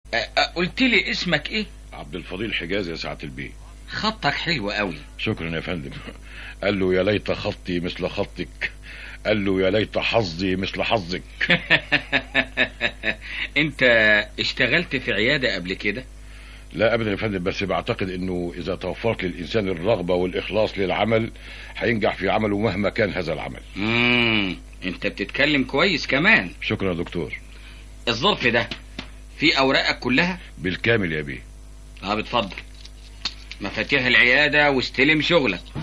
أ- أ- قلت لي اسمك ايه عبد الفضيل حجازي يا سعاده البيه خطك حلو قوي شكرا يا فندم قال له يا ليت خطي مثل خطك قال له يا ليت حظي مثل حظك انت اشتغلت في عيادة قبل كده لا ابدا يا فندم بس بعتقد انه اذا توفرت للانسان الرغبه والاخلاص للعمل هينجح في عمله مهما كان هذا العمل مم. انت بتتكلم كويس كمان شكرا يا دكتور الظرف ده في اوراقك كلها بالكامل يا بيه اه بتفضل مفاتيح العيادة واستلم شغلك